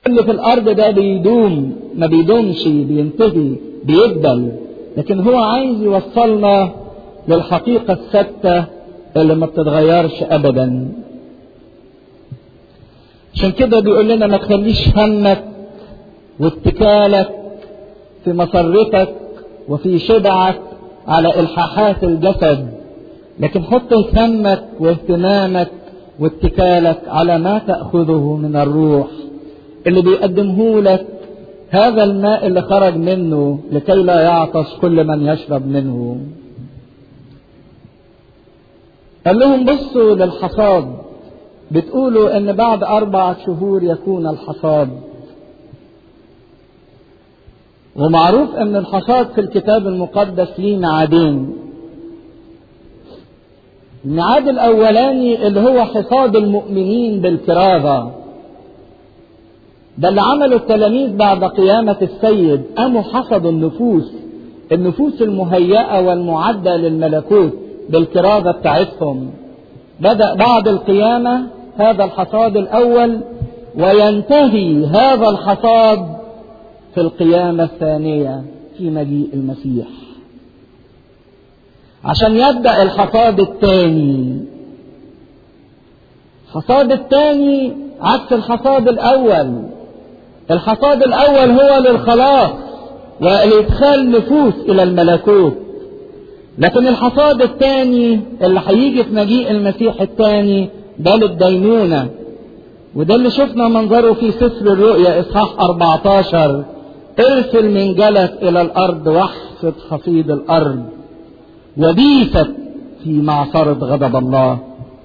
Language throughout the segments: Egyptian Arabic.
اللي في الارض ده بيدوم ما بيدومش بينتهي بيدبل لكن هو عايز يوصلنا للحقيقة الثابتة اللي ما بتتغيرش ابدا عشان كده بيقول لنا ما تخليش همك واتكالك في مسرتك وفي شبعك على الحاحات الجسد لكن حط همك واهتمامك واتكالك على ما تأخذه من الروح اللي بيقدمه لك هذا الماء اللي خرج منه لكي لا يعطش كل من يشرب منه قال لهم بصوا للحصاد بتقولوا ان بعد اربعة شهور يكون الحصاد ومعروف ان الحصاد في الكتاب المقدس ليه ميعادين الميعاد الاولاني اللي هو حصاد المؤمنين بالكرازة ده اللي عمله التلاميذ بعد قيامة السيد قاموا حصدوا النفوس النفوس المهيئة والمعدة للملكوت بالكرازة بتاعتهم بدأ بعد القيامة هذا الحصاد الأول وينتهي هذا الحصاد في القيامة الثانية في مجيء المسيح عشان يبدأ الحصاد الثاني الحصاد الثاني عكس الحصاد الأول الحصاد الأول هو للخلاص ولإدخال نفوس إلى الملكوت لكن الحصاد الثاني اللي هيجي في مجيء المسيح الثاني ده للدينونة وده اللي شفنا منظره في سفر الرؤيا إصحاح 14 ارسل من جلس إلى الأرض واحفظ حصيد الأرض وبيست في معصرة غضب الله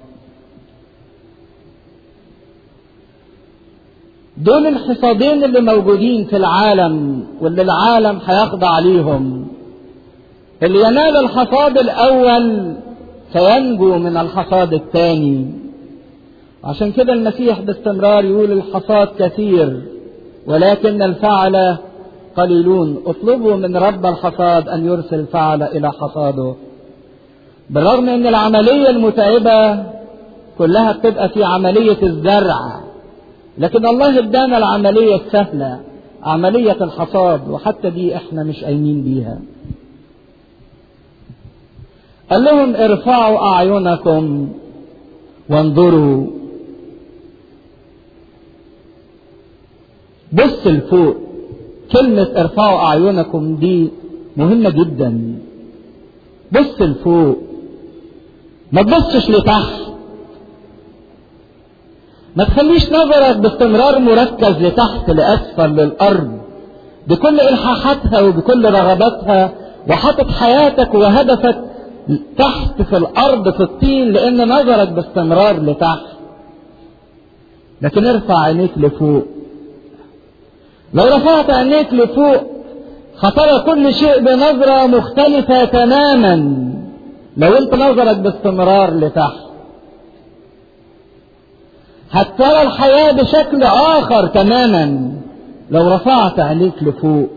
دول الحصادين اللي موجودين في العالم واللي العالم هيخضع ليهم اللي ينال الحصاد الأول سينجو من الحصاد الثاني عشان كده المسيح باستمرار يقول الحصاد كثير ولكن الفعل قليلون اطلبوا من رب الحصاد أن يرسل فعل إلى حصاده بالرغم أن العملية المتعبة كلها بتبقى في عملية الزرع لكن الله ادانا العملية السهلة عملية الحصاد وحتى دي احنا مش قايمين بيها قال لهم ارفعوا اعينكم وانظروا بص لفوق كلمة ارفعوا اعينكم دي مهمة جدا بص لفوق ما تبصش لتحت ما تخليش نظرك باستمرار مركز لتحت لاسفل للارض بكل الحاحاتها وبكل رغباتها وحاطط حياتك وهدفك تحت في الارض في الطين لان نظرك باستمرار لتحت لكن ارفع عينيك لفوق لو رفعت عينيك لفوق هترى كل شيء بنظرة مختلفة تماما لو انت نظرك باستمرار لتحت هترى الحياة بشكل آخر تماما لو رفعت عينيك لفوق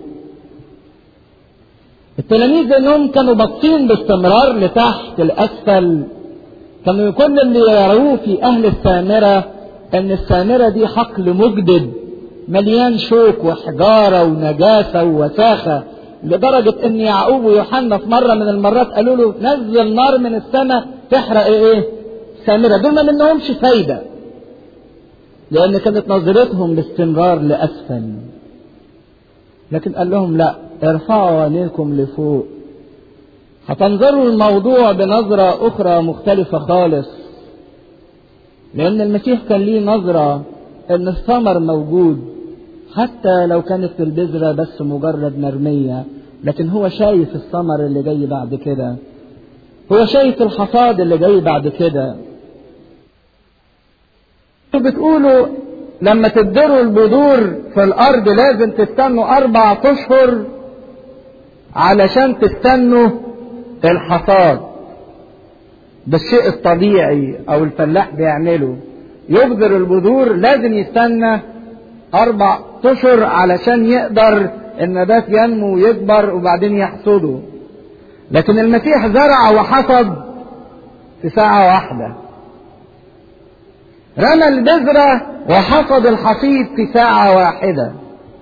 التلاميذ انهم كانوا باصين باستمرار لتحت الاسفل كانوا كل اللي يروه في اهل السامره ان السامره دي حقل مجدد مليان شوك وحجاره ونجاسه ووساخه لدرجه ان يعقوب ويوحنا في مره من المرات قالوا له نزل نار من السماء تحرق ايه؟ سامره دول ما منهمش فايده لان كانت نظرتهم باستمرار لاسفل لكن قال لهم لا ارفعوا عينيكم لفوق هتنظروا الموضوع بنظرة أخرى مختلفة خالص لأن المسيح كان ليه نظرة إن الثمر موجود حتى لو كانت البذرة بس مجرد مرمية لكن هو شايف الثمر اللي جاي بعد كده هو شايف الحصاد اللي جاي بعد كده بتقولوا لما تبذروا البذور في الارض لازم تستنوا اربع اشهر علشان تستنوا الحصاد ده الشيء الطبيعي او الفلاح بيعمله يبذر البذور لازم يستنى اربع اشهر علشان يقدر النبات ينمو ويكبر وبعدين يحصده لكن المسيح زرع وحصد في ساعة واحدة رمى البذرة وحصد الحصيد في ساعة واحدة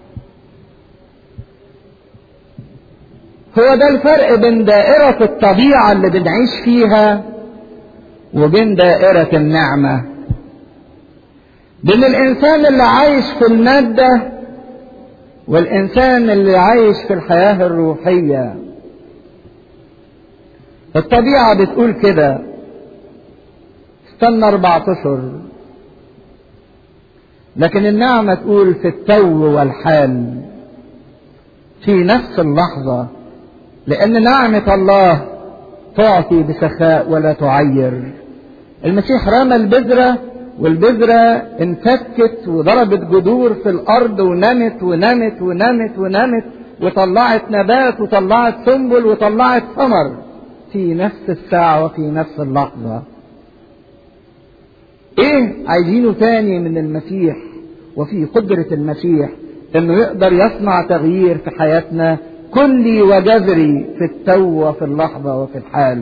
هو ده الفرق بين دائرة الطبيعة اللي بنعيش فيها وبين دائرة النعمة بين الإنسان اللي عايش في المادة والإنسان اللي عايش في الحياة الروحية الطبيعة بتقول كده استنى أربعة أشهر لكن النعمة تقول في التو والحال في نفس اللحظة لأن نعمة الله تعطي بسخاء ولا تعير المسيح رمى البذرة والبذرة انفكت وضربت جذور في الأرض ونمت ونمت ونمت ونمت وطلعت نبات وطلعت سنبل وطلعت ثمر في نفس الساعة وفي نفس اللحظة ايه عايزينه تاني من المسيح وفي قدرة المسيح انه يقدر يصنع تغيير في حياتنا كلي وجذري في التو وفي اللحظة وفي الحال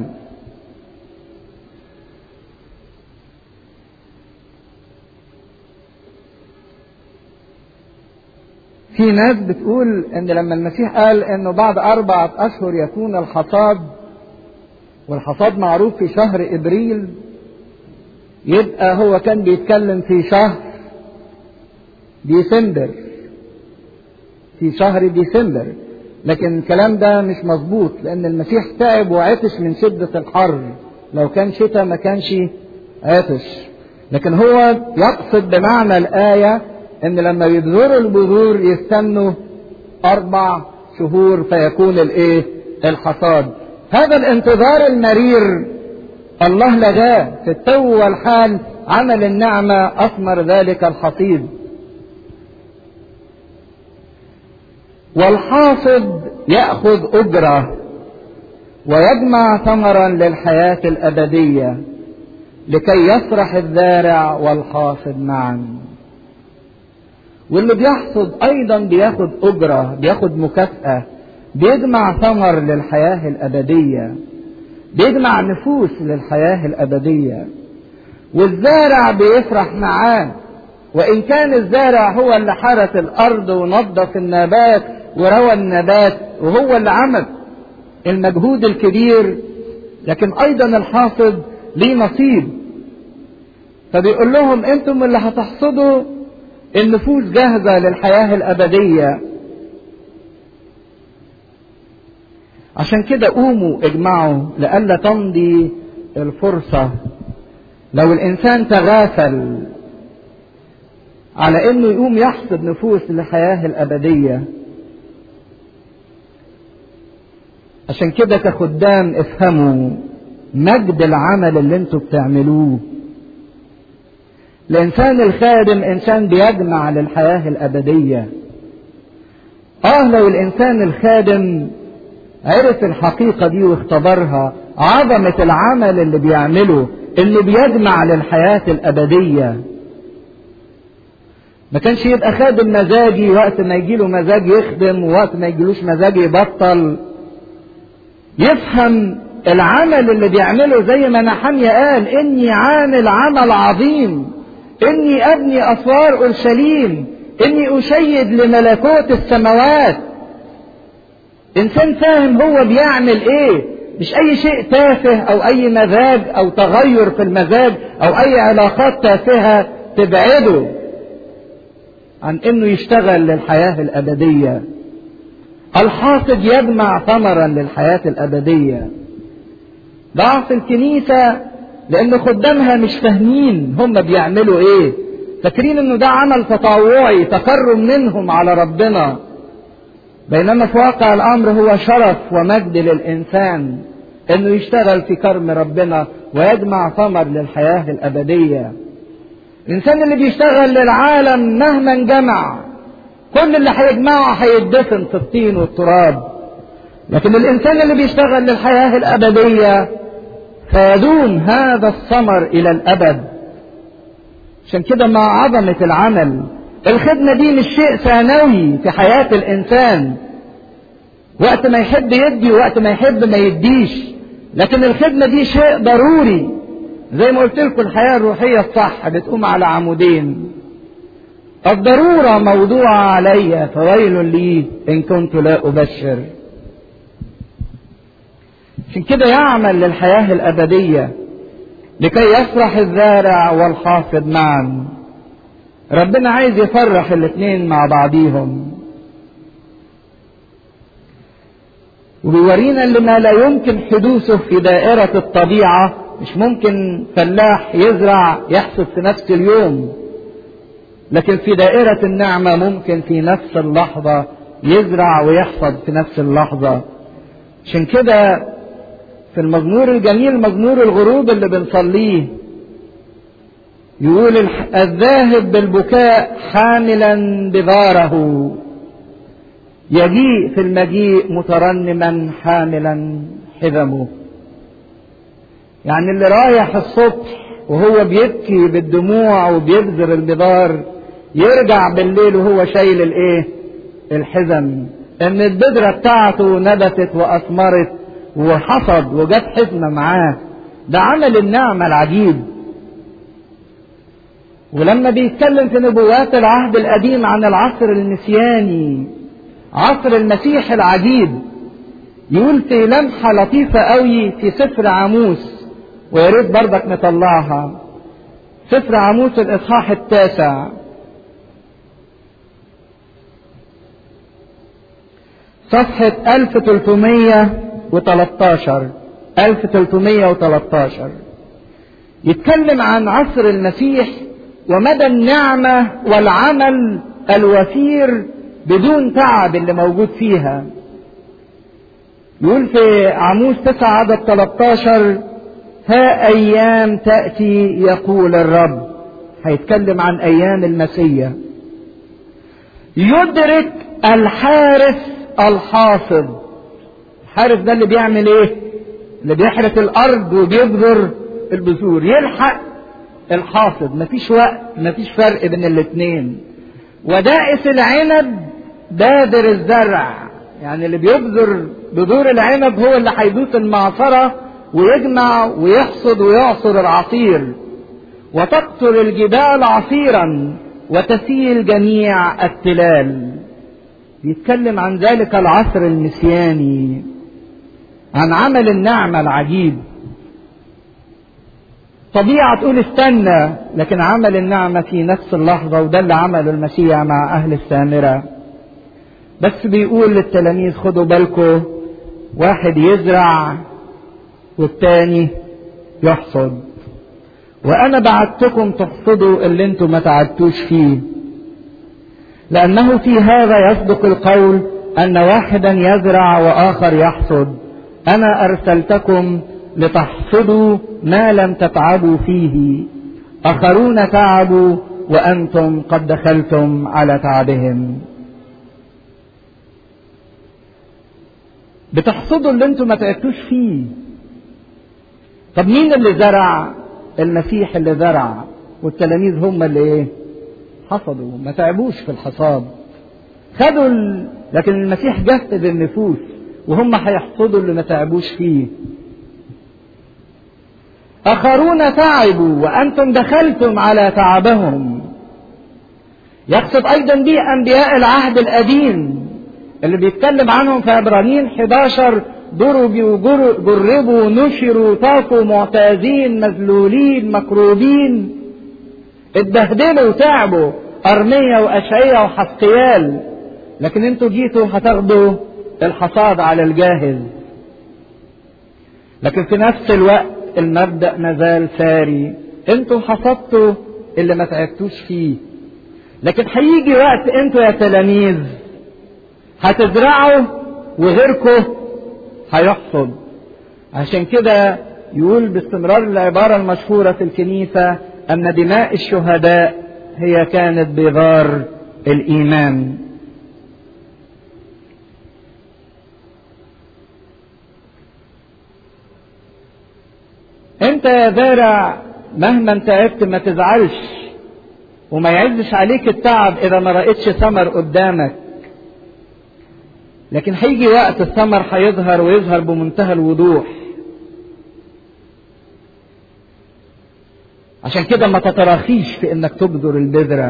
في ناس بتقول ان لما المسيح قال انه بعد اربعة اشهر يكون الحصاد والحصاد معروف في شهر ابريل يبقى هو كان بيتكلم في شهر ديسمبر في شهر ديسمبر لكن الكلام ده مش مظبوط لان المسيح تعب وعطش من شدة الحر لو كان شتاء ما كانش عطش لكن هو يقصد بمعنى الآية ان لما يبذروا البذور يستنوا اربع شهور فيكون الايه الحصاد هذا الانتظار المرير الله لغاه في التو والحال عمل النعمة أثمر ذلك الحصيد والحاصد يأخذ أجرة ويجمع ثمرا للحياة الأبدية لكي يفرح الزارع والحاصد معا واللي بيحصد أيضا بياخد أجرة بياخد مكافأة بيجمع ثمر للحياة الأبدية بيجمع نفوس للحياة الأبدية والزارع بيفرح معاه وإن كان الزارع هو اللي حرث الأرض ونظف النبات وروى النبات وهو اللي عمل المجهود الكبير لكن أيضا الحاصد ليه نصيب فبيقول لهم أنتم اللي هتحصدوا النفوس جاهزة للحياة الأبدية عشان كده قوموا اجمعوا لئلا تمضي الفرصة لو الإنسان تغافل على إنه يقوم يحصد نفوس للحياة الأبدية عشان كده كخدام افهموا مجد العمل اللي انتوا بتعملوه الإنسان الخادم إنسان بيجمع للحياة الأبدية آه لو الإنسان الخادم عرف الحقيقة دي واختبرها عظمة العمل اللي بيعمله اللي بيجمع للحياة الأبدية ما كانش يبقى خادم مزاجي وقت ما يجيله مزاج يخدم ووقت ما يجيلوش مزاج يبطل يفهم العمل اللي بيعمله زي ما نحمية قال إني عامل عمل عظيم إني أبني أسوار أورشليم إني أشيد لملكوت السماوات إنسان فاهم هو بيعمل إيه مش أي شيء تافه أو أي مزاج أو تغير في المزاج أو أي علاقات تافهة تبعده عن إنه يشتغل للحياة الأبدية الحاصد يجمع ثمرا للحياة الأبدية ضعف الكنيسة لأن خدامها مش فاهمين هم بيعملوا إيه فاكرين إنه ده عمل تطوعي تكرم منهم على ربنا بينما في واقع الأمر هو شرف ومجد للإنسان إنه يشتغل في كرم ربنا ويجمع ثمر للحياة الأبدية الإنسان اللي بيشتغل للعالم مهما جمع كل اللي هيجمعه هيدفن في الطين والتراب لكن الإنسان اللي بيشتغل للحياة الأبدية فيدوم هذا الثمر إلى الأبد عشان كده مع عظمة العمل الخدمة دي مش شيء ثانوي في حياة الإنسان وقت ما يحب يدي وقت ما يحب ما يديش لكن الخدمة دي شيء ضروري زي ما قلت لكم الحياة الروحية الصح بتقوم على عمودين الضرورة موضوعة علي فويل لي إن كنت لا أبشر عشان كده يعمل للحياة الأبدية لكي يفرح الزارع والحاصد معا ربنا عايز يفرح الاثنين مع بعضيهم وبيورينا اللي ما لا يمكن حدوثه في دائرة الطبيعة مش ممكن فلاح يزرع يحصد في نفس اليوم لكن في دائرة النعمة ممكن في نفس اللحظة يزرع ويحصد في نفس اللحظة عشان كده في المزمور الجميل مزمور الغروب اللي بنصليه يقول الذاهب بالبكاء حاملا بذاره يجيء في المجيء مترنما حاملا حزمه يعني اللي رايح الصبح وهو بيبكي بالدموع وبيبذر البذار يرجع بالليل وهو شايل الايه الحزم ان البذرة بتاعته نبتت واثمرت وحصد وجت حزمة معاه ده عمل النعمة العجيب ولما بيتكلم في نبوات العهد القديم عن العصر المسياني عصر المسيح العجيب يقول في لمحة لطيفة قوي في سفر عاموس ويا ريت برضك نطلعها سفر عاموس الإصحاح التاسع صفحة 1313 1313 يتكلم عن عصر المسيح ومدى النعمة والعمل الوفير بدون تعب اللي موجود فيها يقول في عموس 9 عدد 13 ها أيام تأتي يقول الرب هيتكلم عن أيام المسيح يدرك الحارس الحاصد الحارس ده اللي بيعمل ايه اللي بيحرث الارض وبيبذر البذور يلحق الحاصد مفيش وقت مفيش فرق بين الاتنين ودائس العنب بادر الزرع يعني اللي بيبذر بذور العنب هو اللي هيدوس المعصرة ويجمع ويحصد ويعصر العصير وتقتل الجبال عصيرا وتسيل جميع التلال بيتكلم عن ذلك العصر المسياني عن عمل النعمة العجيب طبيعة تقول استنى لكن عمل النعمة في نفس اللحظة وده اللي عمله المسيح مع أهل السامرة بس بيقول للتلاميذ خدوا بالكم واحد يزرع والتاني يحصد وأنا بعتكم تحصدوا اللي انتم ما تعبتوش فيه لأنه في هذا يصدق القول أن واحدا يزرع وآخر يحصد أنا أرسلتكم لتحصدوا ما لم تتعبوا فيه آخرون تعبوا وأنتم قد دخلتم على تعبهم بتحصدوا اللي انتم ما تعبتوش فيه طب مين اللي زرع المسيح اللي زرع والتلاميذ هم اللي ايه حصدوا ما تعبوش في الحصاد خدوا ال... لكن المسيح جسد النفوس وهم هيحصدوا اللي ما تعبوش فيه آخرون تعبوا وأنتم دخلتم على تعبهم يقصد أيضا به أنبياء العهد القديم اللي بيتكلم عنهم في عبرانيين 11 ضربوا جربوا نشروا طافوا معتازين مذلولين مكروبين اتبهدلوا وتعبوا أرمية وأشعية وحسقيال لكن انتوا جيتوا هتاخدوا الحصاد على الجاهز لكن في نفس الوقت المبدأ مازال ساري انتوا حصدتوا اللي ما تعبتوش فيه لكن هيجي وقت انتوا يا تلاميذ هتزرعوا وغيركم هيحصد عشان كده يقول باستمرار العبارة المشهورة في الكنيسة أن دماء الشهداء هي كانت بغار الإيمان انت يا زارع مهما تعبت ما تزعلش وما يعزش عليك التعب اذا ما رأيتش ثمر قدامك لكن هيجي وقت الثمر هيظهر ويظهر بمنتهى الوضوح عشان كده ما تتراخيش في انك تبذر البذرة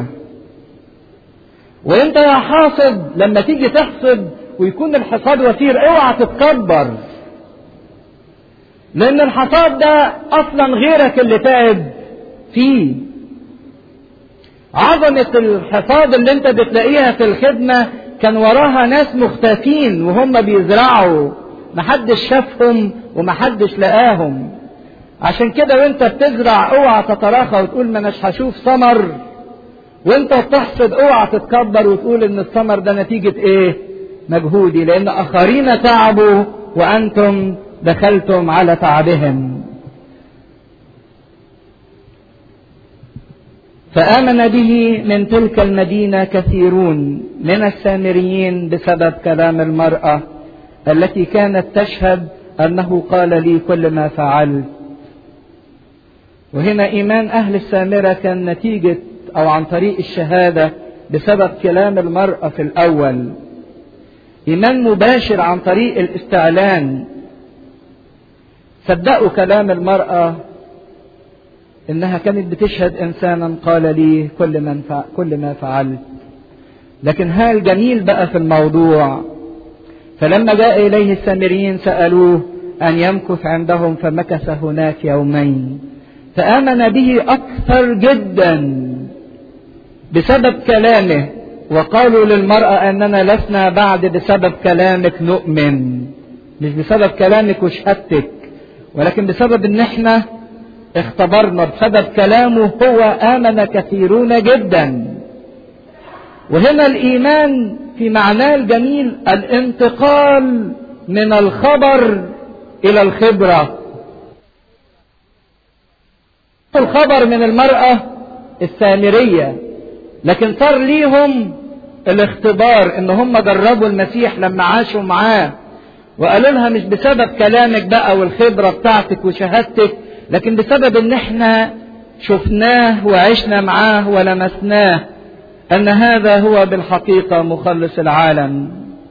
وانت يا حاصد لما تيجي تحصد ويكون الحصاد وفير اوعى تتكبر لان الحصاد ده اصلا غيرك اللي تعب فيه عظمة الحصاد اللي انت بتلاقيها في الخدمة كان وراها ناس مختفين وهم بيزرعوا محدش شافهم ومحدش لقاهم عشان كده وانت بتزرع اوعى تتراخى وتقول ما اناش هشوف ثمر وانت بتحصد اوعى تتكبر وتقول ان الثمر ده نتيجة ايه مجهودي لان اخرين تعبوا وانتم دخلتم على تعبهم فآمن به من تلك المدينة كثيرون من السامريين بسبب كلام المرأة التي كانت تشهد أنه قال لي كل ما فعلت وهنا إيمان أهل السامرة كان نتيجة أو عن طريق الشهادة بسبب كلام المرأة في الأول إيمان مباشر عن طريق الاستعلان صدقوا كلام المرأة إنها كانت بتشهد إنسانا قال لي كل, من فع كل ما فعلت لكن ها الجميل بقى في الموضوع فلما جاء إليه السامريين سألوه أن يمكث عندهم فمكث هناك يومين فآمن به أكثر جدا بسبب كلامه وقالوا للمرأة أننا لسنا بعد بسبب كلامك نؤمن مش بسبب كلامك وشهادتك ولكن بسبب ان احنا اختبرنا بسبب كلامه هو آمن كثيرون جدا وهنا الإيمان في معناه الجميل الانتقال من الخبر إلى الخبرة الخبر من المرأة السامرية لكن صار ليهم الاختبار ان هم جربوا المسيح لما عاشوا معاه وقالوا لها مش بسبب كلامك بقى والخبرة بتاعتك وشهادتك لكن بسبب ان احنا شفناه وعشنا معاه ولمسناه ان هذا هو بالحقيقة مخلص العالم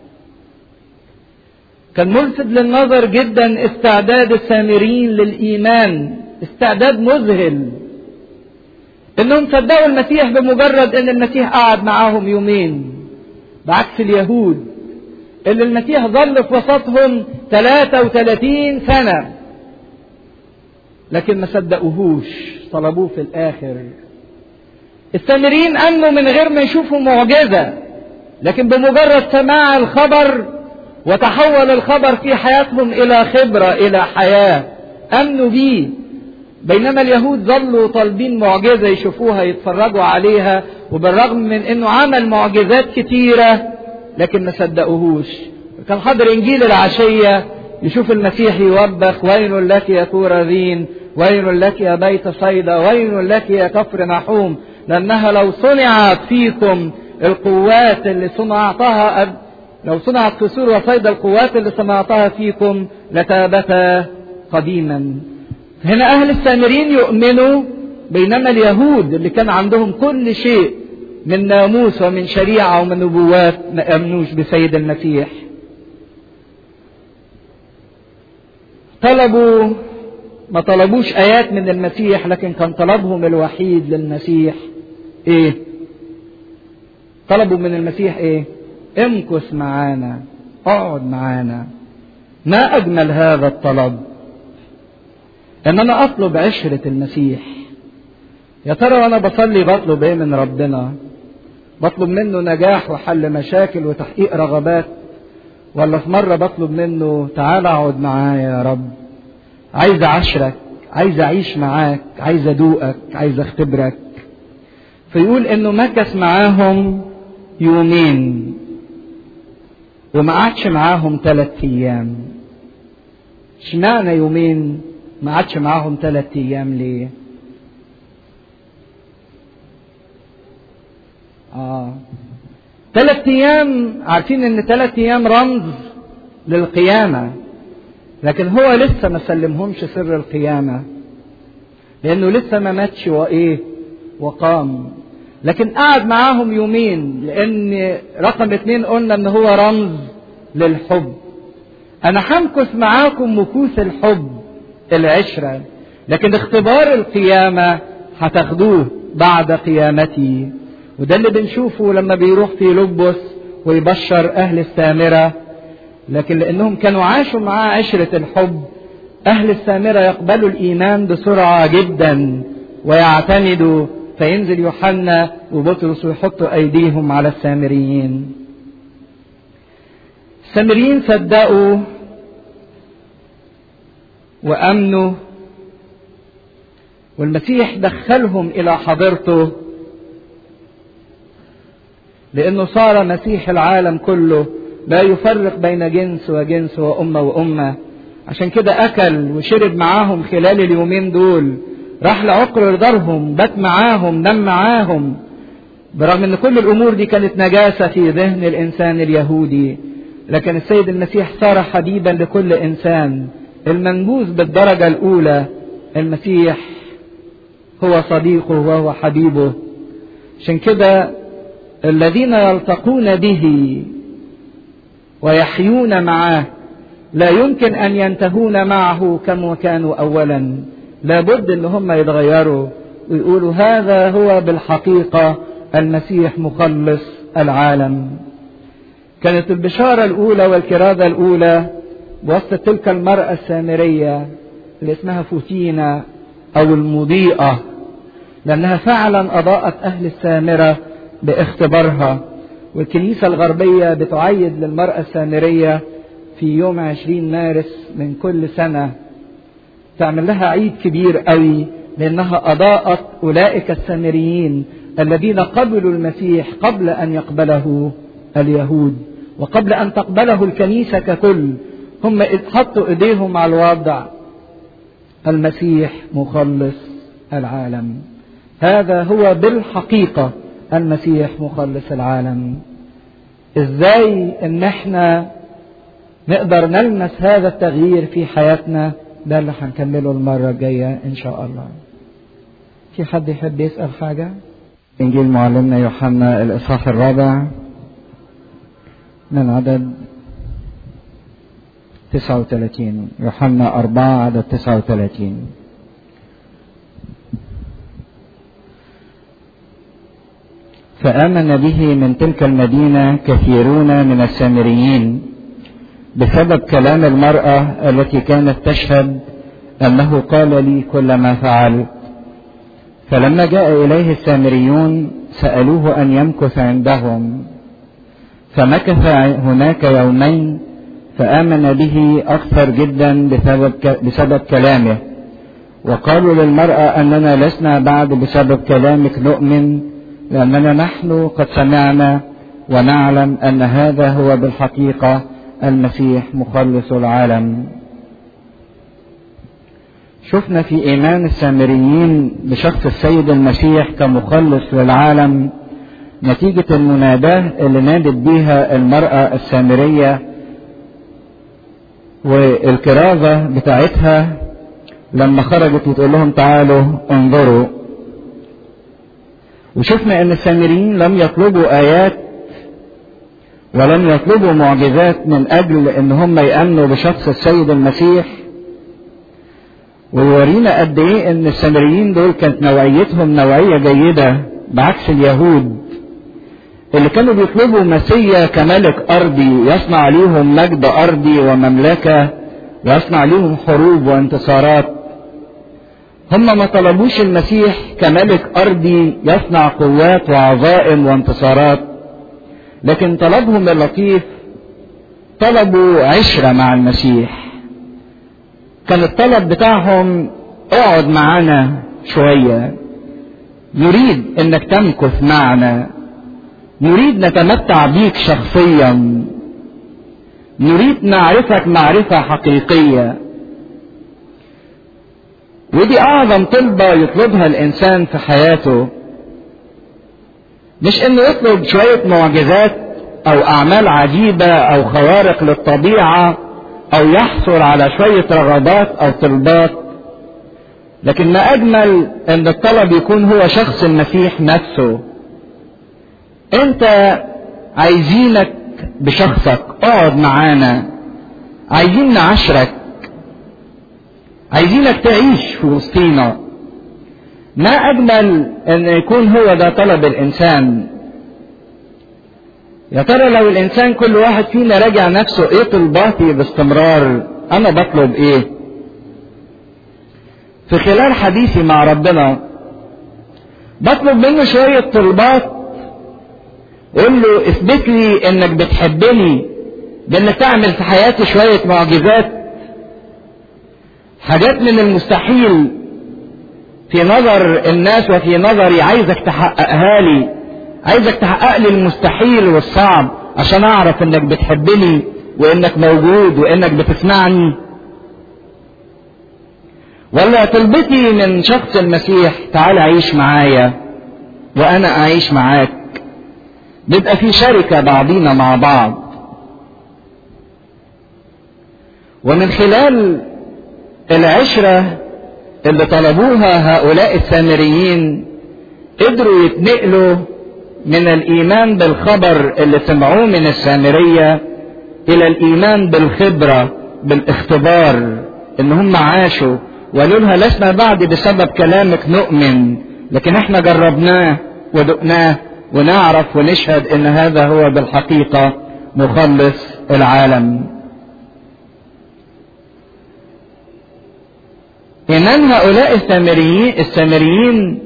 كان ملفت للنظر جدا استعداد السامريين للايمان استعداد مذهل انهم صدقوا المسيح بمجرد ان المسيح قعد معاهم يومين بعكس اليهود اللي المسيح ظل في وسطهم 33 سنة لكن ما صدقوهوش طلبوه في الآخر السامريين أمنوا من غير ما يشوفوا معجزة لكن بمجرد سماع الخبر وتحول الخبر في حياتهم إلى خبرة إلى حياة أمنوا بيه بينما اليهود ظلوا طالبين معجزة يشوفوها يتفرجوا عليها وبالرغم من انه عمل معجزات كتيرة لكن ما صدقوهوش كان حضر انجيل العشية يشوف المسيح يوبخ ويل لك يا كورذين ويل لك يا بيت صيدا ويل لك يا كفر نحوم لانها لو صنعت فيكم القوات اللي صنعتها أب... لو صنعت في سور وصيدا القوات اللي صنعتها فيكم لتابتا قديما هنا أهل السامرين يؤمنوا بينما اليهود اللي كان عندهم كل شيء من ناموس ومن شريعة ومن نبوات ما أمنوش بسيد المسيح طلبوا ما طلبوش آيات من المسيح لكن كان طلبهم الوحيد للمسيح إيه طلبوا من المسيح إيه امكث معانا اقعد معانا ما أجمل هذا الطلب ان انا اطلب عشرة المسيح يا ترى وانا بصلي بطلب ايه من ربنا بطلب منه نجاح وحل مشاكل وتحقيق رغبات ولا في مرة بطلب منه تعال اقعد معايا يا رب عايز اعشرك عايز اعيش معاك عايز ادوقك عايز اختبرك فيقول انه مكث معاهم يومين وما قعدش معاهم ثلاث ايام اشمعنى يومين ما قعدش معاهم ثلاث ايام ليه اه ثلاث ايام عارفين ان ثلاث ايام رمز للقيامة لكن هو لسه ما سلمهمش سر القيامة لانه لسه ما ماتش وايه وقام لكن قعد معاهم يومين لان رقم اتنين قلنا ان هو رمز للحب انا همكث معاكم مكوث الحب العشرة لكن اختبار القيامة هتاخدوه بعد قيامتي وده اللي بنشوفه لما بيروح في لبس ويبشر أهل السامرة لكن لأنهم كانوا عاشوا معاه عشرة الحب أهل السامرة يقبلوا الإيمان بسرعة جدا ويعتمدوا فينزل يوحنا وبطرس ويحطوا أيديهم على السامريين السامريين صدقوا وأمنوا والمسيح دخلهم إلى حضرته لأنه صار مسيح العالم كله لا يفرق بين جنس وجنس وأمة وأمة عشان كده أكل وشرب معاهم خلال اليومين دول راح لعقر دارهم بات معاهم نام معاهم برغم ان كل الامور دي كانت نجاسة في ذهن الانسان اليهودي لكن السيد المسيح صار حبيبا لكل انسان المنبوذ بالدرجة الاولى المسيح هو صديقه وهو حبيبه عشان كده الذين يلتقون به ويحيون معه لا يمكن ان ينتهون معه كما كانوا اولا لابد ان هم يتغيروا ويقولوا هذا هو بالحقيقه المسيح مخلص العالم كانت البشاره الاولى والكرازه الاولى بوسط تلك المراه السامريه اللي اسمها فوتينا او المضيئه لانها فعلا اضاءت اهل السامره باختبارها والكنيسه الغربيه بتعيد للمراه السامريه في يوم عشرين مارس من كل سنة تعمل لها عيد كبير قوي لأنها أضاءت أولئك السامريين الذين قبلوا المسيح قبل أن يقبله اليهود وقبل أن تقبله الكنيسة ككل هم حطوا إيديهم على الوضع المسيح مخلص العالم هذا هو بالحقيقة المسيح مخلص العالم ازاي ان احنا نقدر نلمس هذا التغيير في حياتنا ده اللي هنكمله المرة الجاية إن شاء الله. في حد يحب يسأل حاجة؟ إنجيل معلمنا يوحنا الإصحاح الرابع من عدد 39 يوحنا أربعة عدد 39 فآمن به من تلك المدينة كثيرون من السامريين بسبب كلام المرأة التي كانت تشهد أنه قال لي كل ما فعل فلما جاء إليه السامريون سألوه أن يمكث عندهم فمكث هناك يومين فآمن به أكثر جدا بسبب, بسبب كلامه وقالوا للمرأة أننا لسنا بعد بسبب كلامك نؤمن لأننا نحن قد سمعنا ونعلم أن هذا هو بالحقيقة المسيح مخلص العالم شفنا في ايمان السامريين بشخص السيد المسيح كمخلص للعالم نتيجة المناداة اللي نادت بيها المرأة السامرية والكرازة بتاعتها لما خرجت وتقول لهم تعالوا انظروا وشفنا ان السامريين لم يطلبوا ايات ولم يطلبوا معجزات من اجل ان هم يامنوا بشخص السيد المسيح ويورينا قد ايه ان السامريين دول كانت نوعيتهم نوعيه جيده بعكس اليهود اللي كانوا بيطلبوا مسيا كملك ارضي يصنع عليهم مجد ارضي ومملكه ويصنع عليهم حروب وانتصارات هم ما طلبوش المسيح كملك ارضي يصنع قوات وعظائم وانتصارات لكن طلبهم اللطيف طلبوا عشرة مع المسيح كان الطلب بتاعهم اقعد معانا شوية نريد انك تمكث معنا نريد نتمتع بيك شخصيا نريد نعرفك معرفة حقيقية ودي اعظم طلبة يطلبها الانسان في حياته مش انه يطلب شوية معجزات او اعمال عجيبة او خوارق للطبيعة او يحصل على شوية رغبات او طلبات لكن ما اجمل ان الطلب يكون هو شخص المسيح نفسه انت عايزينك بشخصك اقعد معانا عايزين نعشرك عايزينك تعيش في وسطينا ما أجمل أن يكون هو ده طلب الإنسان يا ترى لو الإنسان كل واحد فينا راجع نفسه إيه طلباتي باستمرار أنا بطلب إيه في خلال حديثي مع ربنا بطلب منه شوية طلبات قول له اثبت لي انك بتحبني بانك تعمل في حياتي شوية معجزات حاجات من المستحيل في نظر الناس وفي نظري عايزك تحققها لي عايزك تحقق لي المستحيل والصعب عشان اعرف انك بتحبني وانك موجود وانك بتسمعني ولا طلبتي من شخص المسيح تعال عيش معايا وانا اعيش معاك بيبقى في شركة بعضينا مع بعض ومن خلال العشرة اللي طلبوها هؤلاء السامريين قدروا يتنقلوا من الإيمان بالخبر اللي سمعوه من السامرية إلى الإيمان بالخبرة بالاختبار إن هم عاشوا وقالوا لها لسنا بعد بسبب كلامك نؤمن لكن احنا جربناه ودقناه ونعرف ونشهد ان هذا هو بالحقيقة مخلص العالم إيمان هؤلاء السامريين السامريين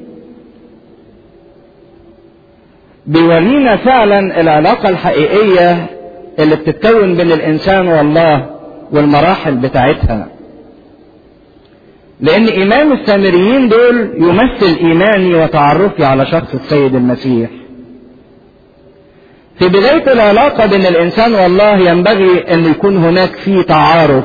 بيورينا فعلا العلاقة الحقيقية اللي بتتكون بين الإنسان والله والمراحل بتاعتها لأن إيمان السامريين دول يمثل إيماني وتعرفي على شخص السيد المسيح في بداية العلاقة بين الإنسان والله ينبغي أن يكون هناك في تعارف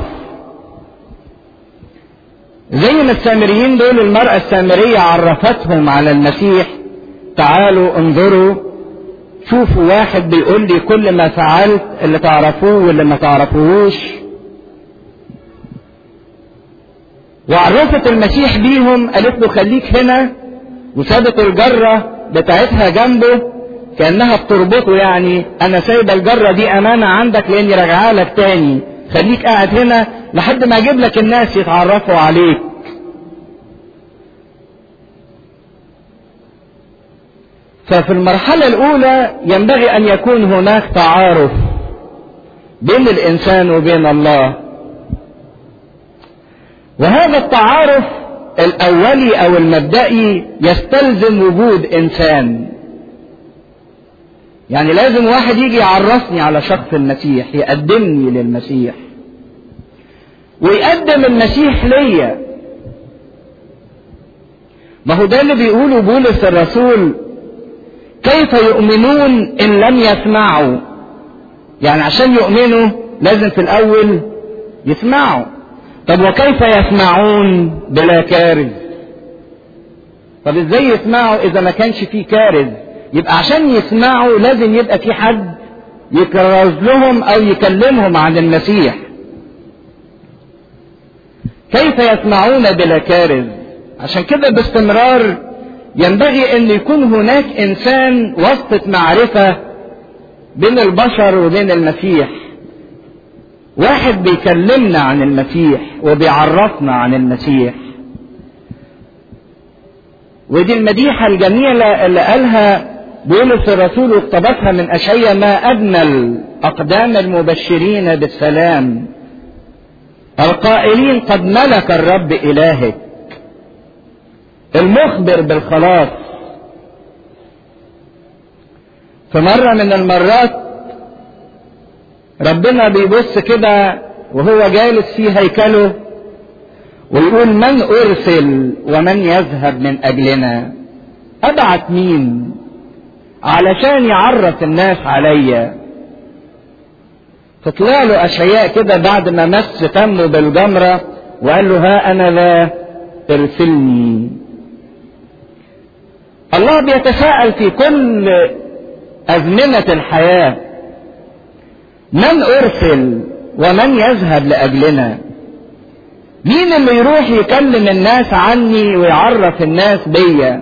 زي ما السامريين دول المرأة السامرية عرفتهم على المسيح تعالوا انظروا شوفوا واحد بيقول لي كل ما فعلت اللي تعرفوه واللي ما تعرفوهوش وعرفت المسيح بيهم قالت له خليك هنا وسابت الجرة بتاعتها جنبه كأنها بتربطه يعني أنا سايبة الجرة دي أمانة عندك لأني راجعها لك تاني خليك قاعد هنا لحد ما أجيب لك الناس يتعرفوا عليك ففي المرحلة الأولى ينبغي أن يكون هناك تعارف بين الإنسان وبين الله وهذا التعارف الأولي أو المبدئي يستلزم وجود إنسان يعني لازم واحد يجي يعرفني على شخص المسيح يقدمني للمسيح ويقدم المسيح ليا ما هو ده اللي بيقوله بولس الرسول كيف يؤمنون ان لم يسمعوا يعني عشان يؤمنوا لازم في الاول يسمعوا طب وكيف يسمعون بلا كارث طب ازاي يسمعوا اذا ما كانش فيه كارث يبقى عشان يسمعوا لازم يبقى في حد يكرز لهم او يكلمهم عن المسيح كيف يسمعون بلا كارث عشان كده باستمرار ينبغي ان يكون هناك انسان واسطة معرفة بين البشر وبين المسيح واحد بيكلمنا عن المسيح وبيعرفنا عن المسيح ودي المديحة الجميلة اللي قالها بولس الرسول واقتبسها من أشعية ما أجمل أقدام المبشرين بالسلام القائلين قد ملك الرب إلهك المخبر بالخلاص في مرة من المرات ربنا بيبص كده وهو جالس في هيكله ويقول من أرسل ومن يذهب من أجلنا أبعت مين علشان يعرف الناس عليا فطلع له أشعياء كده بعد ما مس تمه بالجمرة وقال له ها أنا لا ارسلني الله بيتساءل في كل أزمنة الحياة من أرسل ومن يذهب لأجلنا مين اللي يروح يكلم الناس عني ويعرف الناس بيا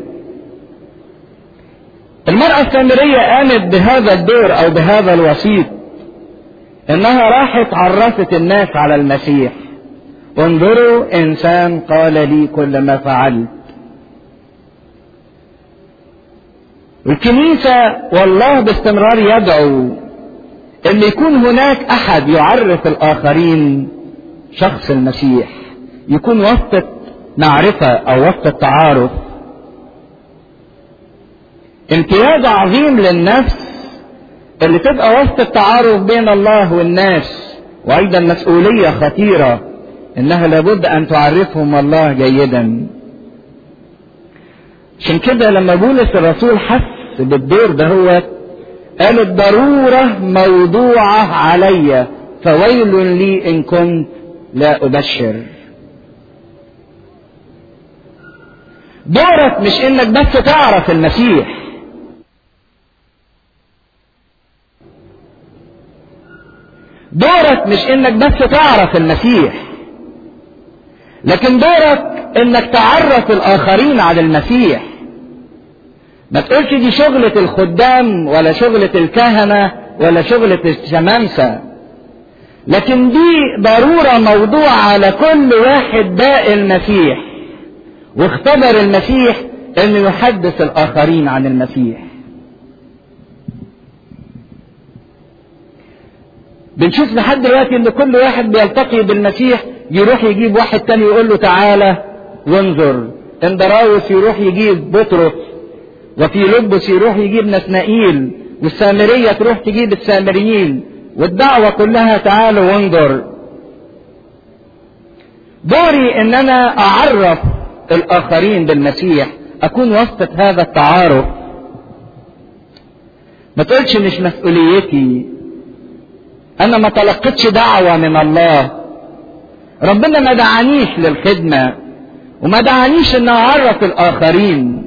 المرأة السامرية قامت بهذا الدور أو بهذا الوسيط إنها راحت عرفت الناس على المسيح انظروا إنسان قال لي كل ما فعلت الكنيسة والله باستمرار يدعو ان يكون هناك احد يعرف الاخرين شخص المسيح يكون وسط معرفة او وسط التعارف امتياز عظيم للنفس اللي تبقى وسط التعارف بين الله والناس وايضا مسؤولية خطيرة انها لابد ان تعرفهم الله جيدا عشان كده لما بولس الرسول حس بالدور ده هو قال الضرورة موضوعة علي فويل لي إن كنت لا أبشر دورك مش إنك بس تعرف المسيح دورك مش إنك بس تعرف المسيح لكن دورك إنك تعرف الآخرين على المسيح ما تقولش دي شغلة الخدام ولا شغلة الكهنة ولا شغلة الشمامسة لكن دي ضرورة موضوع على كل واحد باقي المسيح واختبر المسيح انه يحدث الاخرين عن المسيح بنشوف لحد دلوقتي ان كل واحد بيلتقي بالمسيح يروح يجيب واحد تاني يقول له تعالى وانظر اندراوس يروح يجيب بطرس وفي لبس يروح يجيب نسنائيل والسامرية تروح تجيب السامريين والدعوة كلها تعالوا وانظر دوري ان انا اعرف الاخرين بالمسيح اكون وسط هذا التعارف ما تقولش مش مسؤوليتي انا ما تلقتش دعوة من الله ربنا ما دعانيش للخدمة وما دعانيش ان اعرف الاخرين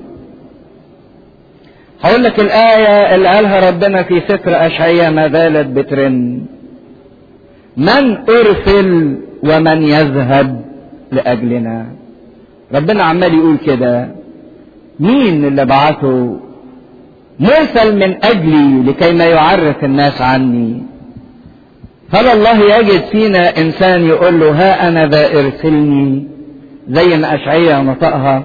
هقول لك الآية اللي قالها ربنا في سفر أشعية ما زالت بترن من أرسل ومن يذهب لأجلنا ربنا عمال يقول كده مين اللي بعته مرسل من أجلي لكي ما يعرف الناس عني هل الله يجد فينا إنسان يقول له ها أنا ذا ارسلني زي ما أشعية نطقها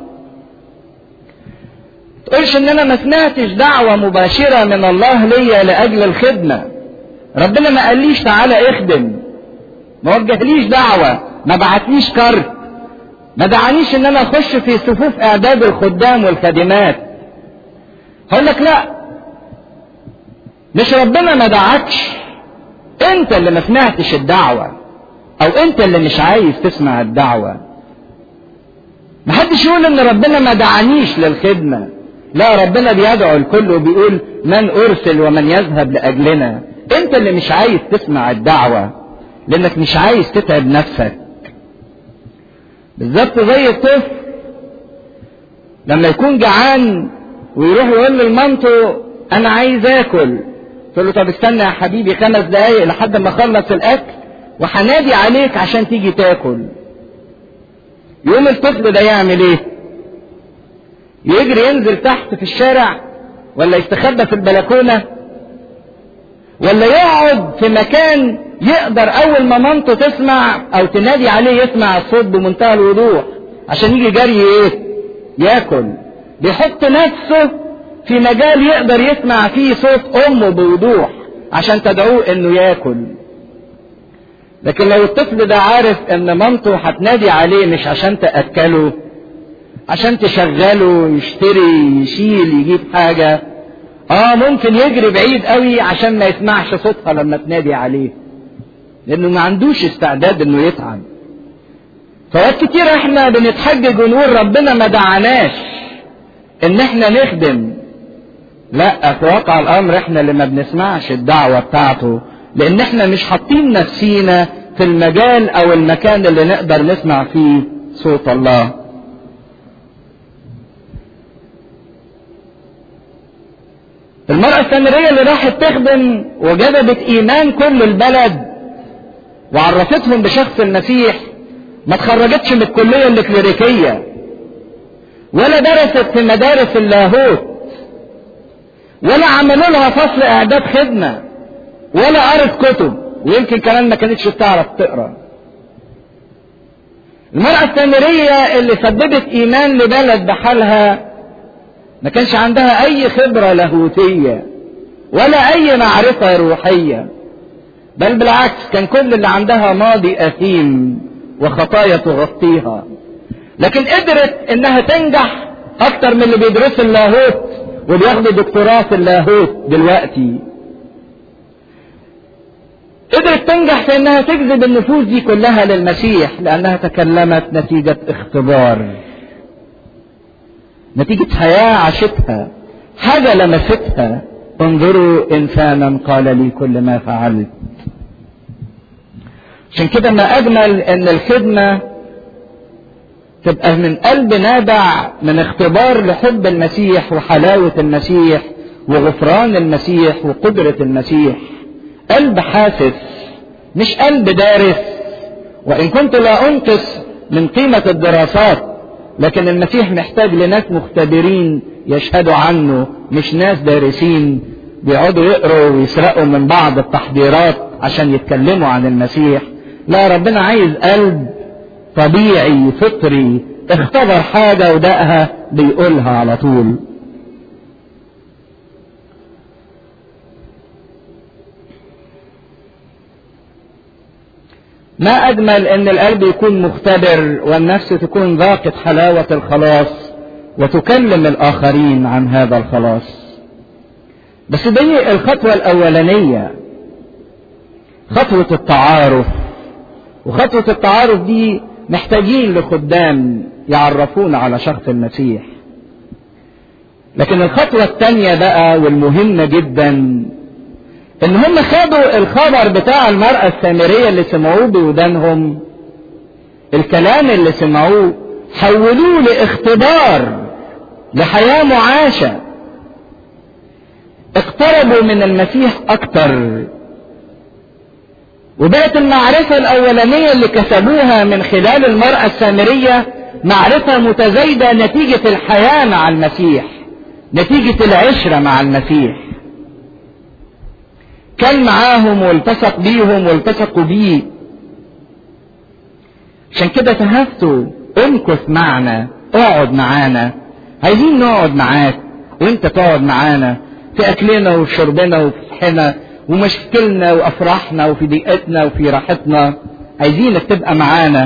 تقولش ان انا ما سمعتش دعوة مباشرة من الله ليا لاجل الخدمة ربنا ما قاليش تعالى اخدم ما وجهليش دعوة ما بعتليش كارت ما دعانيش ان انا اخش في صفوف اعداد الخدام والخادمات هقول لك لا مش ربنا ما دعكش انت اللي ما سمعتش الدعوة او انت اللي مش عايز تسمع الدعوة محدش يقول ان ربنا ما دعانيش للخدمه لا ربنا بيدعو الكل وبيقول من ارسل ومن يذهب لاجلنا انت اللي مش عايز تسمع الدعوة لانك مش عايز تتعب نفسك بالظبط زي الطفل لما يكون جعان ويروح يقول لمامته انا عايز اكل تقول له طب استنى يا حبيبي خمس دقايق لحد ما اخلص الاكل وهنادي عليك عشان تيجي تاكل يقوم الطفل ده يعمل ايه يجري ينزل تحت في الشارع ولا يستخبى في البلكونة ولا يقعد في مكان يقدر اول ما مامته تسمع او تنادي عليه يسمع الصوت بمنتهى الوضوح عشان يجي جري ايه ياكل بيحط نفسه في مجال يقدر يسمع فيه صوت امه بوضوح عشان تدعوه انه ياكل لكن لو الطفل ده عارف ان مامته هتنادي عليه مش عشان تاكله عشان تشغله يشتري يشيل يجيب حاجة اه ممكن يجري بعيد قوي عشان ما يسمعش صوتها لما تنادي عليه لانه ما عندوش استعداد انه يتعب فوقت كتير احنا بنتحجج ونقول ربنا ما دعاناش ان احنا نخدم لا في واقع الامر احنا اللي ما بنسمعش الدعوة بتاعته لان احنا مش حاطين نفسينا في المجال او المكان اللي نقدر نسمع فيه صوت الله المرأة السامرية اللي راحت تخدم وجذبت إيمان كل البلد وعرفتهم بشخص المسيح ما اتخرجتش من الكلية الكليريكية ولا درست في مدارس اللاهوت ولا عملوا لها فصل إعداد خدمة ولا قرت كتب ويمكن كمان ما كانتش بتعرف تقرا المرأة السامرية اللي سببت إيمان لبلد بحالها ما كانش عندها اي خبرة لاهوتية ولا اي معرفة روحية بل بالعكس كان كل اللي عندها ماضي اثيم وخطايا تغطيها لكن قدرت انها تنجح اكتر من اللي بيدرسوا اللاهوت وبياخدوا دكتوراه في اللاهوت دلوقتي قدرت تنجح في انها تجذب النفوس دي كلها للمسيح لانها تكلمت نتيجة اختبار نتيجة حياة عاشتها حاجة لمستها انظروا انسانا قال لي كل ما فعلت عشان كده ما اجمل ان الخدمة تبقى من قلب نابع من اختبار لحب المسيح وحلاوة المسيح وغفران المسيح وقدرة المسيح قلب حاسس مش قلب دارس وان كنت لا انقص من قيمة الدراسات لكن المسيح محتاج لناس مختبرين يشهدوا عنه مش ناس دارسين بيقعدوا يقروا ويسرقوا من بعض التحضيرات عشان يتكلموا عن المسيح لا ربنا عايز قلب طبيعي فطري اختبر حاجة ودقها بيقولها على طول ما أجمل أن القلب يكون مختبر والنفس تكون ذاقت حلاوة الخلاص وتكلم الآخرين عن هذا الخلاص بس دي الخطوة الأولانية خطوة التعارف وخطوة التعارف دي محتاجين لخدام يعرفونا على شخص المسيح لكن الخطوة الثانية بقى والمهمة جدا ان هم خدوا الخبر بتاع المرأة السامرية اللي سمعوه بودانهم الكلام اللي سمعوه حولوه لاختبار لحياة معاشة اقتربوا من المسيح اكتر وبقت المعرفة الاولانية اللي كسبوها من خلال المرأة السامرية معرفة متزايدة نتيجة الحياة مع المسيح نتيجة العشرة مع المسيح كان معاهم والتصق بيهم والتصقوا بيه عشان كده تهفتوا امكث معنا اقعد معانا عايزين نقعد معاك وانت تقعد معانا في اكلنا وشربنا وفي صحنا ومشاكلنا وافراحنا وفي ضيقتنا وفي راحتنا عايزينك تبقى معانا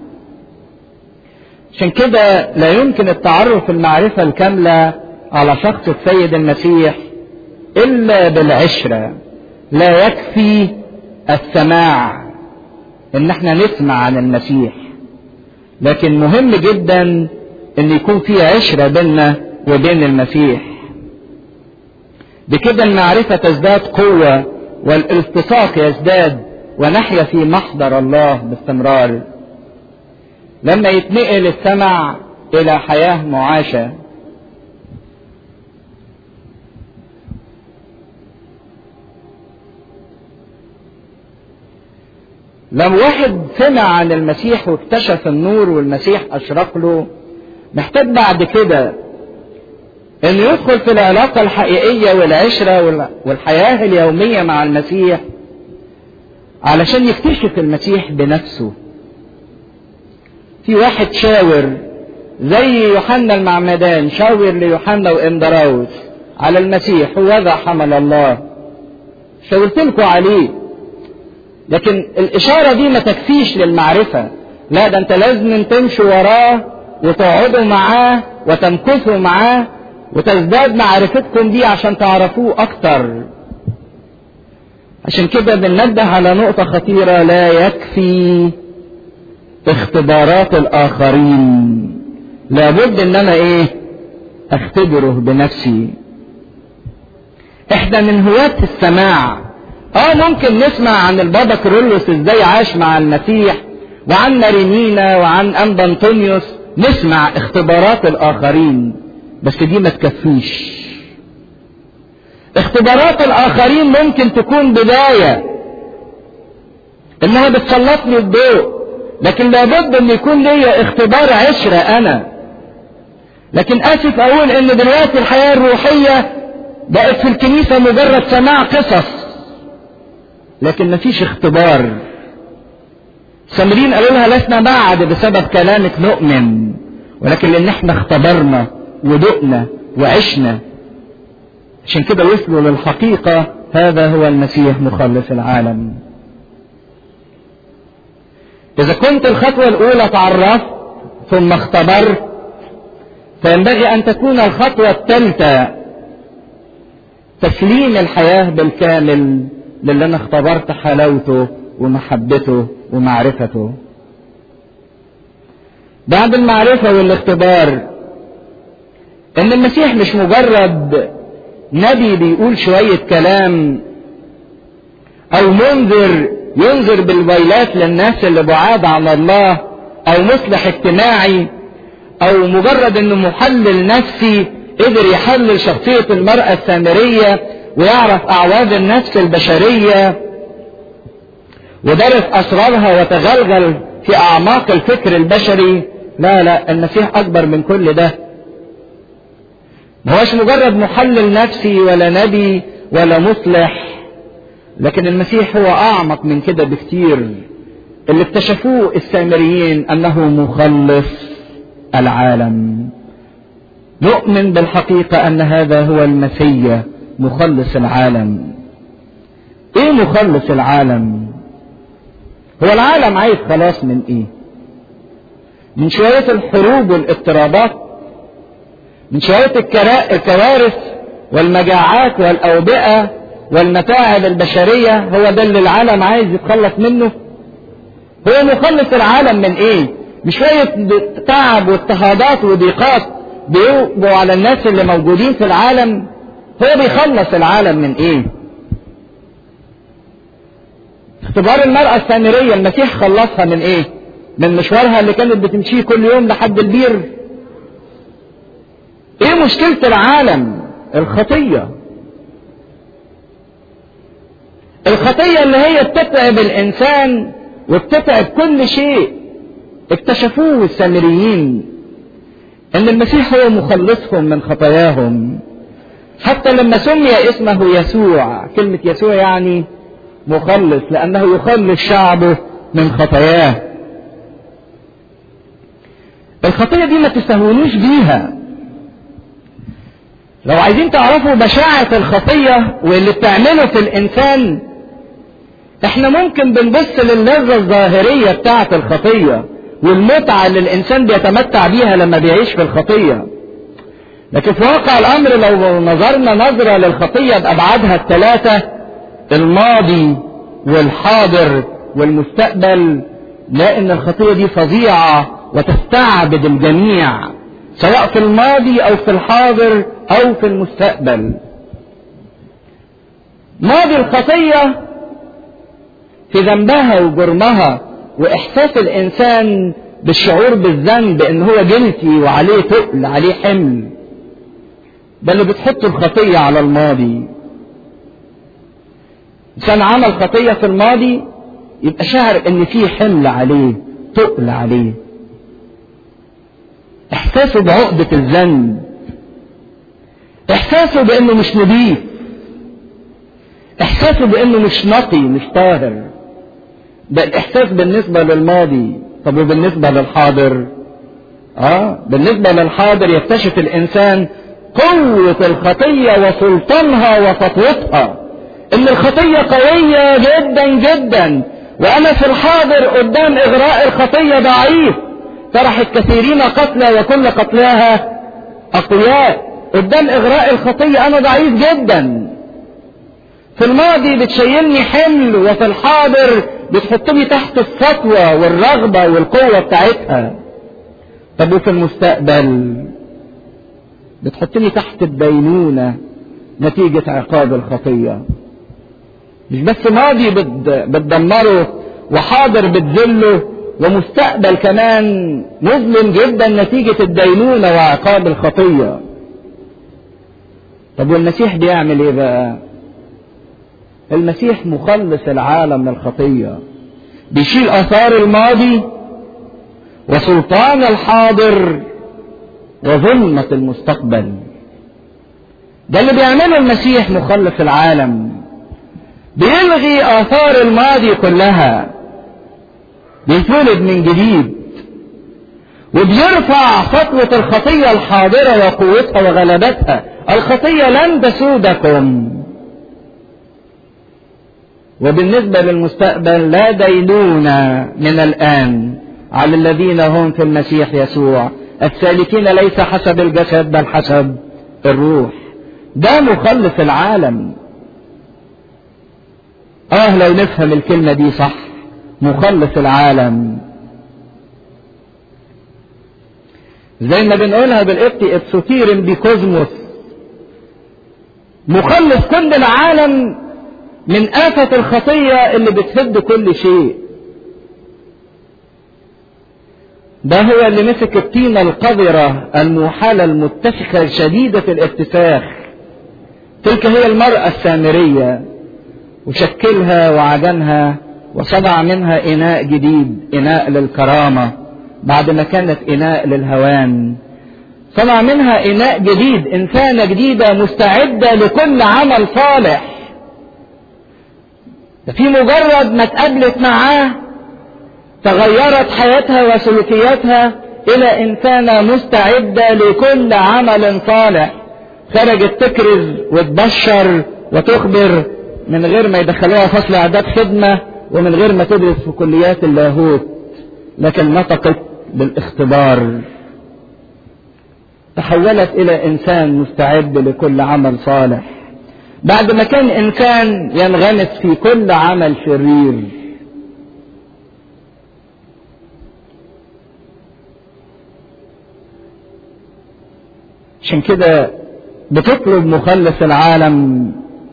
عشان كده لا يمكن التعرف المعرفة الكاملة على شخص السيد المسيح إلا بالعشرة لا يكفي السماع ان احنا نسمع عن المسيح لكن مهم جدا ان يكون في عشرة بيننا وبين المسيح بكده المعرفة تزداد قوة والالتصاق يزداد ونحيا في محضر الله باستمرار لما يتنقل السمع الى حياة معاشة لو واحد سمع عن المسيح واكتشف النور والمسيح اشرق له محتاج بعد كده انه يدخل في العلاقة الحقيقية والعشرة والحياة اليومية مع المسيح علشان يكتشف المسيح بنفسه في واحد شاور زي يوحنا المعمدان شاور ليوحنا واندراوس على المسيح وذا حمل الله شاورت لكم عليه لكن الإشارة دي ما تكفيش للمعرفة لا ده أنت لازم تمشوا وراه وتقعدوا معاه وتمكثوا معاه وتزداد معرفتكم دي عشان تعرفوه أكتر عشان كده بننبه على نقطة خطيرة لا يكفي اختبارات الآخرين لابد إن أنا إيه أختبره بنفسي إحدى من هواة السماع اه ممكن نسمع عن البابا كيرلس ازاي عاش مع المسيح وعن مارينينا وعن انبا انطونيوس نسمع اختبارات الاخرين بس دي ما تكفيش اختبارات الاخرين ممكن تكون بداية انها بتسلط لي الضوء لكن لابد ان يكون ليا اختبار عشرة انا لكن اسف اقول ان دلوقتي الحياة الروحية بقت في الكنيسة مجرد سماع قصص لكن مفيش اختبار سامرين قالوا لها لسنا بعد بسبب كلامك نؤمن ولكن لان احنا اختبرنا ودقنا وعشنا عشان كده وصلوا للحقيقة هذا هو المسيح مخلص العالم إذا كنت الخطوة الأولى تعرفت ثم اختبرت فينبغي أن تكون الخطوة الثالثة تسليم الحياة بالكامل للي أنا اختبرت حلاوته ومحبته ومعرفته بعد المعرفة والاختبار ان المسيح مش مجرد نبي بيقول شوية كلام او منذر ينذر بالويلات للناس اللي بعاد عن الله او مصلح اجتماعي او مجرد انه محلل نفسي قدر يحلل شخصية المرأة السامرية ويعرف اعواز النفس البشرية ودرس اسرارها وتغلغل في اعماق الفكر البشري لا لا المسيح اكبر من كل ده ما هوش مجرد محلل نفسي ولا نبي ولا مصلح لكن المسيح هو اعمق من كده بكتير اللي اكتشفوه السامريين انه مخلص العالم نؤمن بالحقيقة ان هذا هو المسيا مخلص العالم ايه مخلص العالم هو العالم عايز خلاص من ايه من شوية الحروب والاضطرابات من شوية الكوارث والمجاعات والأوبئة والمتاعب البشرية هو ده اللي العالم عايز يتخلص منه هو مخلص العالم من ايه مش شوية تعب واضطهادات وضيقات بيوقعوا على الناس اللي موجودين في العالم هو بيخلص العالم من ايه اختبار المرأة السامرية المسيح خلصها من ايه من مشوارها اللي كانت بتمشيه كل يوم لحد البير ايه مشكلة العالم الخطية الخطية اللي هي بتتعب الانسان وبتتعب كل شيء اكتشفوه السامريين ان المسيح هو مخلصهم من خطاياهم حتى لما سمي اسمه يسوع كلمة يسوع يعني مخلص لانه يخلص شعبه من خطاياه الخطية دي ما تستهونوش بيها لو عايزين تعرفوا بشاعة الخطية واللي بتعمله في الإنسان احنا ممكن بنبص للذة الظاهرية بتاعة الخطية والمتعة اللي الإنسان بيتمتع بيها لما بيعيش في الخطية لكن في واقع الأمر لو نظرنا نظرة للخطية بأبعادها الثلاثة الماضي والحاضر والمستقبل لا إن الخطية دي فظيعة وتستعبد الجميع سواء في الماضي او في الحاضر او في المستقبل ماضي الخطية في ذنبها وجرمها واحساس الانسان بالشعور بالذنب ان هو جنسي وعليه تقل عليه حمل ده اللي بتحط الخطية على الماضي انسان عمل خطية في الماضي يبقى شاعر ان في حمل عليه تقل عليه احساسه بعقدة الذنب احساسه بانه مش نظيف احساسه بانه مش نقي مش طاهر ده الاحساس بالنسبة للماضي طب وبالنسبة للحاضر اه بالنسبة للحاضر يكتشف الانسان قوة الخطية وسلطانها وسطوتها ان الخطية قوية جدا جدا وانا في الحاضر قدام اغراء الخطية ضعيف طرحت كثيرين قتلى وكل قتلاها اقوياء قدام اغراء الخطية انا ضعيف جدا في الماضي بتشيلني حمل وفي الحاضر بتحطني تحت السطوة والرغبة والقوة بتاعتها طب وفي المستقبل بتحطني تحت الدينونة نتيجة عقاب الخطية مش بس ماضي بتدمره وحاضر بتذله ومستقبل كمان مظلم جدا نتيجة الدينونة وعقاب الخطية طب والمسيح بيعمل ايه بقى المسيح مخلص العالم من الخطية بيشيل اثار الماضي وسلطان الحاضر وظلمة المستقبل ده اللي بيعمله المسيح مخلص العالم بيلغي اثار الماضي كلها بيتولد من جديد وبيرفع سطوة الخطية الحاضرة وقوتها وغلبتها الخطية لن تسودكم وبالنسبة للمستقبل لا دينونة من الآن على الذين هم في المسيح يسوع السالكين ليس حسب الجسد بل حسب الروح ده مخلص العالم اه لو نفهم الكلمة دي صح مخلص العالم زي ما بنقولها بالقبطي ابسوتيرن بكوزموس مخلص كل العالم من آفة الخطية اللي بتهد كل شيء ده هو اللي مسك الطينة القذرة الموحلة المتسخة شديدة الارتساخ تلك هي المرأة السامرية وشكلها وعجنها وصنع منها إناء جديد إناء للكرامة بعد ما كانت إناء للهوان صنع منها إناء جديد إنسانة جديدة مستعدة لكل عمل صالح ده في مجرد ما اتقابلت معاه تغيرت حياتها وسلوكياتها إلى إنسانة مستعدة لكل عمل صالح خرجت تكرز وتبشر وتخبر من غير ما يدخلوها فصل إعداد خدمة ومن غير ما تدرس في كليات اللاهوت لكن نطقت بالاختبار تحولت إلى إنسان مستعد لكل عمل صالح بعد ما كان إنسان ينغمس في كل عمل شرير عشان كده بتطلب مخلص العالم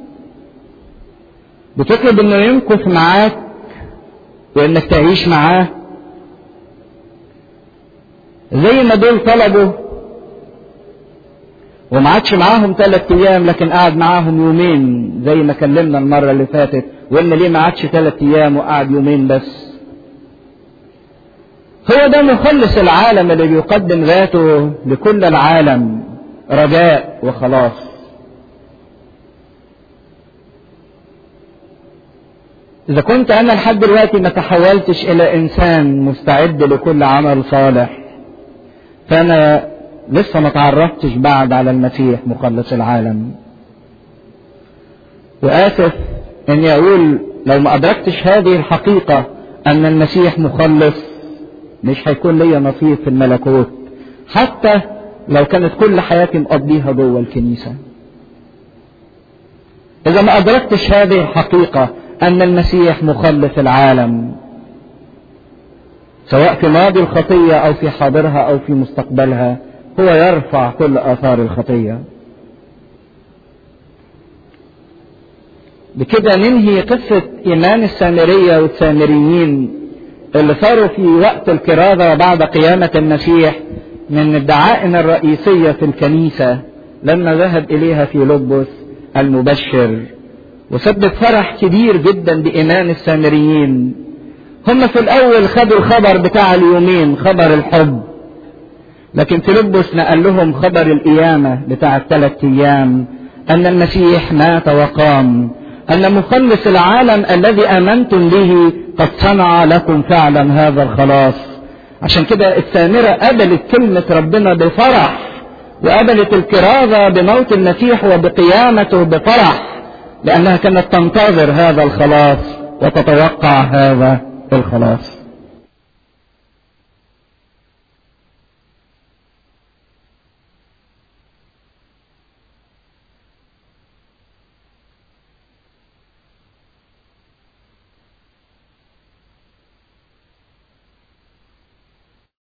بتطلب انه يمكث معاك وانك تعيش معاه زي ما دول طلبوا وما عادش معاهم ثلاث ايام لكن قعد معاهم يومين زي ما كلمنا المره اللي فاتت وقلنا ليه ما عادش ثلاث ايام وقعد يومين بس هو ده مخلص العالم اللي بيقدم ذاته لكل العالم رجاء وخلاص إذا كنت أنا لحد دلوقتي ما تحولتش إلى إنسان مستعد لكل عمل صالح فأنا لسه ما تعرفتش بعد على المسيح مخلص العالم وآسف إني أقول لو ما أدركتش هذه الحقيقة أن المسيح مخلص مش هيكون ليا نصيب في الملكوت حتى لو كانت كل حياتي مقضيها جوه الكنيسة إذا ما أدركتش هذه الحقيقة أن المسيح مخلص العالم سواء في ماضي الخطية أو في حاضرها أو في مستقبلها هو يرفع كل آثار الخطية بكده ننهي قصة إيمان السامرية والسامريين اللي صاروا في وقت الكرازة بعد قيامة المسيح من الدعائم الرئيسية في الكنيسة لما ذهب إليها في لبس المبشر وسبب فرح كبير جدا بإيمان السامريين هم في الأول خدوا الخبر بتاع اليومين خبر الحب لكن فيلبس نقل لهم خبر القيامة بتاع الثلاث أيام أن المسيح مات وقام أن مخلص العالم الذي آمنتم به قد صنع لكم فعلا هذا الخلاص عشان كده السامرة قبلت كلمة ربنا بفرح وقبلت الكرازة بموت المسيح وبقيامته بفرح لأنها كانت تنتظر هذا الخلاص وتتوقع هذا الخلاص